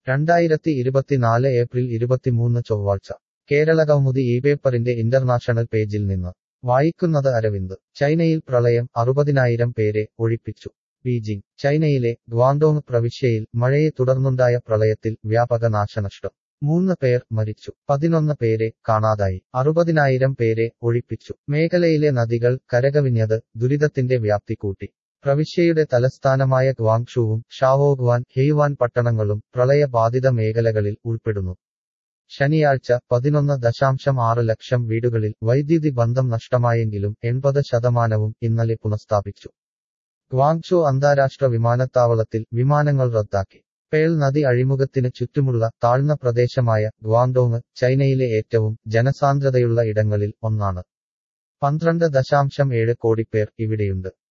രണ്ടായിരത്തി ഇരുപത്തിനാല് ഏപ്രിൽ ഇരുപത്തിമൂന്ന് ചൊവ്വാഴ്ച കേരള കൗമുദി ഈ പേപ്പറിന്റെ ഇന്റർനാഷണൽ പേജിൽ നിന്ന് വായിക്കുന്നത് അരവിന്ദ് ചൈനയിൽ പ്രളയം അറുപതിനായിരം പേരെ ഒഴിപ്പിച്ചു ബീജിംഗ് ചൈനയിലെ ഗ്വാണ്ടോങ് പ്രവിശ്യയിൽ മഴയെ തുടർന്നുണ്ടായ പ്രളയത്തിൽ വ്യാപക നാശനഷ്ടം മൂന്ന് പേർ മരിച്ചു പതിനൊന്ന് പേരെ കാണാതായി അറുപതിനായിരം പേരെ ഒഴിപ്പിച്ചു മേഖലയിലെ നദികൾ കരകവിഞ്ഞത് ദുരിതത്തിന്റെ വ്യാപ്തി കൂട്ടി പ്രവിശ്യയുടെ തലസ്ഥാനമായ ഗ്വാങ്ഷുവും ഷാവോഗ്വാൻ ഹെയ്വാൻ പട്ടണങ്ങളും പ്രളയബാധിത മേഖലകളിൽ ഉൾപ്പെടുന്നു ശനിയാഴ്ച പതിനൊന്ന് ദശാംശം ആറ് ലക്ഷം വീടുകളിൽ വൈദ്യുതി ബന്ധം നഷ്ടമായെങ്കിലും എൺപത് ശതമാനവും ഇന്നലെ പുനഃസ്ഥാപിച്ചു ഗ്വാങ്ഷു അന്താരാഷ്ട്ര വിമാനത്താവളത്തിൽ വിമാനങ്ങൾ റദ്ദാക്കി പേൾ നദി അഴിമുഖത്തിന് ചുറ്റുമുള്ള താഴ്ന്ന പ്രദേശമായ ഗ്വാങ്ഡോങ് ചൈനയിലെ ഏറ്റവും ജനസാന്ദ്രതയുള്ള ഇടങ്ങളിൽ ഒന്നാണ് പന്ത്രണ്ട് ദശാംശം ഏഴ് കോടി പേർ ഇവിടെയുണ്ട്